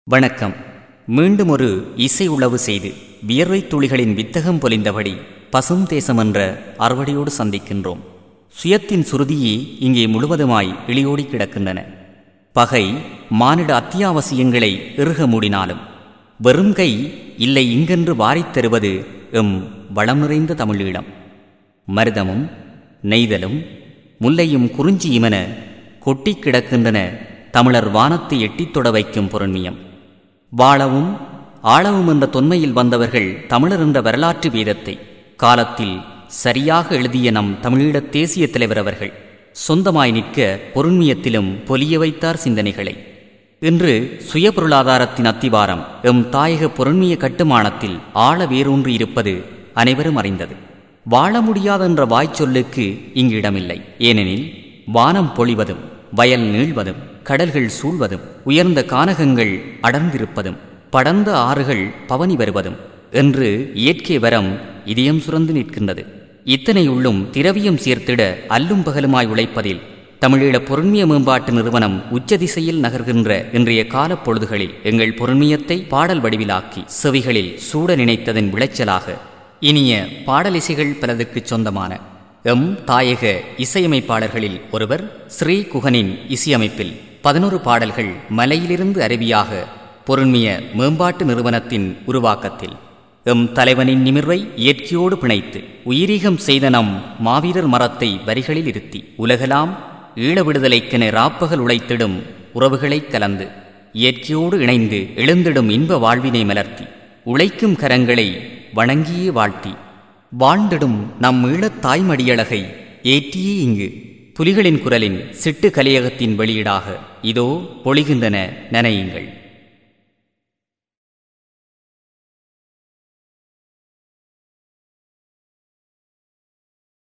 வணக்கம் மீண்டும் ஒரு இசை உளவு செய்து வியர்வை துளிகளின் வித்தகம் பொலிந்தபடி பசும் தேசம் என்ற அறுவடையோடு சந்திக்கின்றோம் சுயத்தின் சுருதியே இங்கே முழுவதுமாய் இழியோடி கிடக்கின்றன பகை மானிட அத்தியாவசியங்களை இறுக மூடினாலும் வெறும் கை இல்லை இங்கென்று வாரித் தருவது எம் வளம் நிறைந்த தமிழீழம் மருதமும் நெய்தலும் முல்லையும் குறிஞ்சியுமென கொட்டிக் கிடக்கின்றன தமிழர் வானத்தை எட்டித் தொட வைக்கும் பொருண்மியம் வாழவும் ஆளவும் என்ற தொன்மையில் வந்தவர்கள் தமிழர் என்ற வரலாற்று வேதத்தை காலத்தில் சரியாக எழுதிய நம் தமிழீழத் தேசிய தலைவர் அவர்கள் சொந்தமாய் நிற்க பொருண்மியத்திலும் பொலிய வைத்தார் சிந்தனைகளை இன்று சுய பொருளாதாரத்தின் அத்திவாரம் எம் தாயக பொருண்மிய கட்டுமானத்தில் ஆழ வேரூன்றி இருப்பது அனைவரும் அறிந்தது வாழ முடியாதென்ற வாய்ச்சொல்லுக்கு இங்கு இடமில்லை ஏனெனில் வானம் பொழிவதும் வயல் நீள்வதும் கடல்கள் சூழ்வதும் உயர்ந்த கானகங்கள் அடர்ந்திருப்பதும் படர்ந்த ஆறுகள் பவனி வருவதும் என்று இயற்கை வரம் இதயம் சுரந்து நிற்கின்றது இத்தனை உள்ளும் திரவியம் சேர்த்திட அல்லும் பகலுமாய் உழைப்பதில் தமிழீழ பொருண்மிய மேம்பாட்டு நிறுவனம் உச்ச திசையில் நகர்கின்ற இன்றைய காலப் பொழுதுகளில் எங்கள் பொருண்மியத்தை பாடல் வடிவிலாக்கி செவிகளில் சூட நினைத்ததன் விளைச்சலாக இனிய பாடலிசைகள் பலதுக்குச் சொந்தமான எம் தாயக இசையமைப்பாளர்களில் ஒருவர் ஸ்ரீ குகனின் இசையமைப்பில் பதினொரு பாடல்கள் மலையிலிருந்து அருவியாக பொருண்மிய மேம்பாட்டு நிறுவனத்தின் உருவாக்கத்தில் எம் தலைவனின் நிமிர்வை இயற்கையோடு பிணைத்து உயிரீகம் செய்த நம் மாவீரர் மரத்தை வரிகளில் இருத்தி உலகலாம் ஈழ விடுதலைக்கென ராப்பகல் உழைத்திடும் உறவுகளைக் கலந்து இயற்கையோடு இணைந்து எழுந்திடும் இன்ப வாழ்வினை மலர்த்தி உழைக்கும் கரங்களை வணங்கியே வாழ்த்தி வாழ்ந்திடும் நம் ஈழத் தாய்மடியழகை ஏற்றியே இங்கு புலிகளின் குரலின் சிட்டு கலையகத்தின் வெளியீடாக இதோ பொழிகின்றன நனையுங்கள்